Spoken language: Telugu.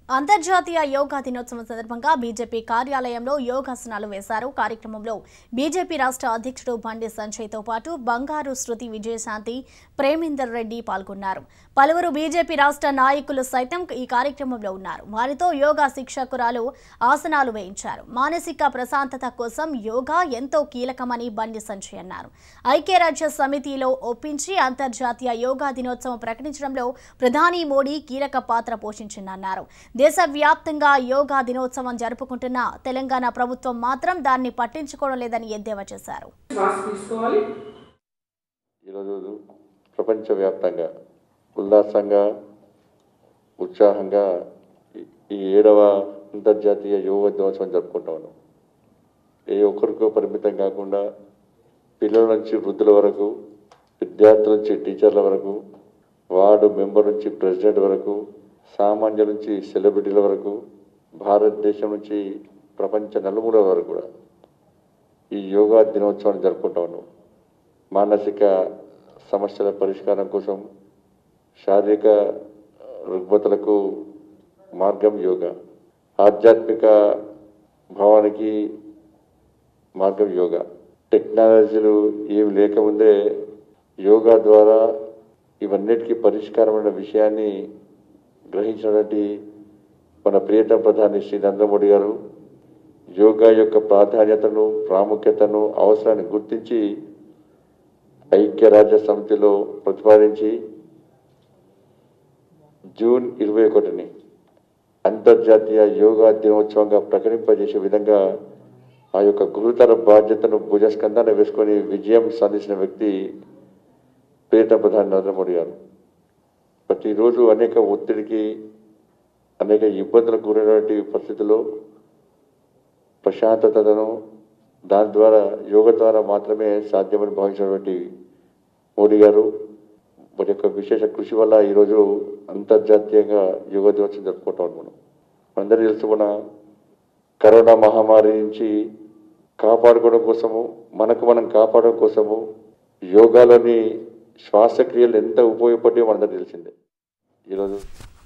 అంతర్జాతీయ యోగా దినోత్సవం సందర్భంగా బీజేపీ కార్యాలయంలో యోగాసనాలు వేశారు కార్యక్రమంలో బీజేపీ రాష్ట్ర అధ్యక్షుడు బండి సంజయ్తో పాటు బంగారు శృతి విజయశాంతి ప్రేమేందర్ రెడ్డి పాల్గొన్నారు పలువురు బీజేపీ రాష్ట్ర నాయకులు సైతం ఈ కార్యక్రమంలో ఉన్నారు వారితో యోగా శిక్షకురాలు ఆసనాలు వేయించారు మానసిక ప్రశాంతత కోసం యోగా ఎంతో కీలకమని బండి సంజయ్ అన్నారు ఐక్యరాజ్య సమితిలో ఒప్పించి అంతర్జాతీయ యోగా దినోత్సవం ప్రకటించడంలో ప్రధాని మోడీ కీలక పాత్ర పోషించిందన్నారు దేశవ్యాప్తంగా యోగా దినోత్సవం జరుపుకుంటున్న తెలంగాణ ప్రభుత్వం మాత్రం దాన్ని పట్టించుకోవడం లేదని ఎద్దేవా చేశారు శ్వాస తీసుకోవాలి ఈరోజు ప్రపంచవ్యాప్తంగా ఉల్లాసంగా ఉత్సాహంగా ఈ- ఈ ఏడవ అంతర్జాతీయ యోగా దినోత్సవం జరుపుకుంటా ఉన్నాం ఏ ఒక్కరికో పరిమితం కాకుండా పిల్లల నుంచి వృద్ధుల వరకు విద్యార్థుల నుంచి టీచర్ల వరకు వార్డు మెంబర్ నుంచి ప్రెసిడెంట్ వరకు సామాన్యుల నుంచి సెలబ్రిటీల వరకు భారతదేశం నుంచి ప్రపంచ నలుమూలల వరకు కూడా ఈ యోగా దినోత్సవాన్ని జరుపుకుంటా ఉన్నాం మానసిక సమస్యల పరిష్కారం కోసం శారీరక రుగ్మతలకు మార్గం యోగా ఆధ్యాత్మిక భావానికి మార్గం యోగా టెక్నాలజీలు ఏమి లేకముందే యోగా ద్వారా ఇవన్నిటికీ పరిష్కారమైన విషయాన్ని గ్రహించినటువంటి మన ప్రియతమ ప్రధాని శ్రీ నరేంద్ర మోడీ గారు యోగా యొక్క ప్రాధాన్యతను ప్రాముఖ్యతను అవసరాన్ని గుర్తించి ఐక్యరాజ్య సమితిలో ప్రతిపాదించి జూన్ ఇరవై ఒకటిని అంతర్జాతీయ యోగా దినోత్సవంగా ప్రకటింపజేసే విధంగా ఆ యొక్క గురుతర బాధ్యతను భుజస్కంధాన్ని వేసుకొని విజయం సాధించిన వ్యక్తి ప్రియత ప్రధాని నరేంద్ర మోడీ గారు ప్రతిరోజు అనేక ఒత్తిడికి అనేక ఇబ్బందులకు గురైనటువంటి పరిస్థితుల్లో ప్రశాంతతను దాని ద్వారా యోగ ద్వారా మాత్రమే సాధ్యమని భావించినటువంటి మోడీ గారు వారి యొక్క విశేష కృషి వల్ల ఈరోజు అంతర్జాతీయంగా యోగా దినోత్సవం జరుపుకుంటాం మనం అందరూ తెలుసు మన కరోనా మహమ్మారి నుంచి కాపాడుకోవడం కోసము మనకు మనం కాపాడడం కోసము యోగాలోని శ్వాసక్రియలు ఎంత ఉపయోగపడ్డాయో మనందరూ తెలిసిందే ఈరోజు